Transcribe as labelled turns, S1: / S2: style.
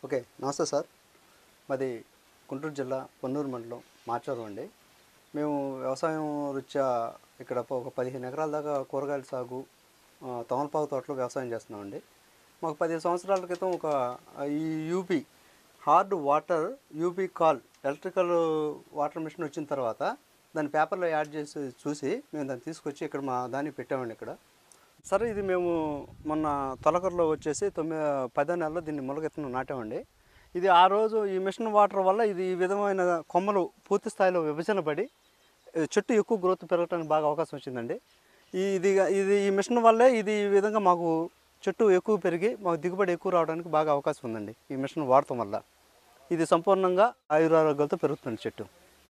S1: okay నమస్తే sir మాది గుంటూరు జిల్లా పొన్నూరు మండలం మాచవరం అండి మేము వ్యవసాయం రీత్యా ఇక్కడ ఒక పదిహేను ఎకరాల దాకా కూరగాయల సాగు ఆ, తమలపాకు తోటలో వ్యవసాయం చేస్తున్నామండి మాకు పదిహేను సంవత్సరాల క్రితం ఒక ఆ, ఈ UP hard water UP call electrical water machine వచ్చిన తర్వాత దాన్ని పేపర్లో యాడ్ చేసి చూసి మేము దాన్ని తీసుకొచ్చి ఇక్కడ మా దాన్ని పెట్టామండి ఇక్కడ సరే ఇది మేము మొన్న తొలకరలో వచ్చేసి తొమ్మిది పదో నెలలో దీన్ని మొలకెత్తున నాటామండి ఇది ఆ రోజు ఈ మిషన్ వాటర్ వల్ల ఇది ఈ విధమైన కొమ్మలు పూర్తి స్థాయిలో విభజన పడి ఇది చెట్టు ఎక్కువ గ్రోత్ పెరగడానికి బాగా అవకాశం వచ్చిందండి ఈ ఇది ఇది ఈ మిషన్ వల్లే ఇది ఈ విధంగా మాకు చెట్టు ఎక్కువ పెరిగి మాకు దిగుబడి ఎక్కువ రావడానికి బాగా అవకాశం ఉందండి ఈ మిషన్ వాడటం వల్ల ఇది సంపూర్ణంగా ఆయురారోగ్యాలతో పెరుగుతుంది చెట్టు